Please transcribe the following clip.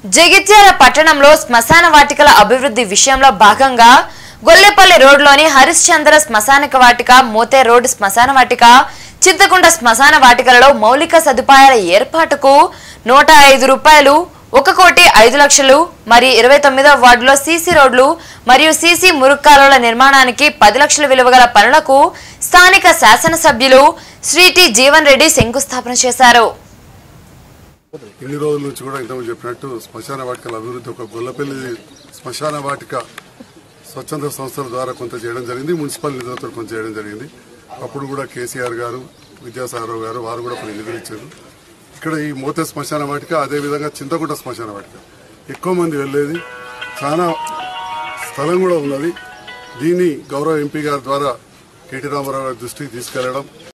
జగిత్యాల పట్టణంలో శ్మశాన వాటికల అభివృద్ధి విషయంలో భాగంగా గొల్లెపల్లి రోడ్లోని హరిశ్చంద్ర శ్మశానిక వాటిక మోతే రోడ్ శ్మశాన వాటిక చింతకుంట శ్మశాన వాటికలలో మౌలిక సదుపాయాల ఏర్పాటుకు నూట ఐదు రూపాయలు ఒక కోటి ఐదు లక్షలు మరియు ఇరవై తొమ్మిదవ వార్డులో సీసీ రోడ్లు మరియు సీసీ మురుక్కాలుల నిర్మాణానికి పది లక్షల విలువ గల పనులకు స్థానిక శాసనసభ్యులు శ్రీ టి జీవన్ రెడ్డి శంకుస్థాపన చేశారు ఇన్ని రోజుల నుంచి కూడా ఇంతకుముందు చెప్పినట్టు శ్మశాన వాటికల అభివృద్ధి ఒక గొల్లపల్లి శ్మశాన వాటిక స్వచ్ఛంద సంస్థల ద్వారా కొంత చేయడం జరిగింది మున్సిపల్ నిధులతో కొంత చేయడం జరిగింది అప్పుడు కూడా కేసీఆర్ గారు విద్యాసాగరరావు గారు వారు కూడా కొన్ని నిధులు ఇచ్చారు ఇక్కడ ఈ మోతే శ్మశాన వాటిక అదేవిధంగా చింతకుంట శ్మశాన వాటిక ఎక్కువ మంది వెళ్ళేది చాలా స్థలం కూడా ఉన్నది దీన్ని గౌరవ ఎంపీ గారి ద్వారా కేటీ రామారావు గారి దృష్టికి తీసుకెళ్లడం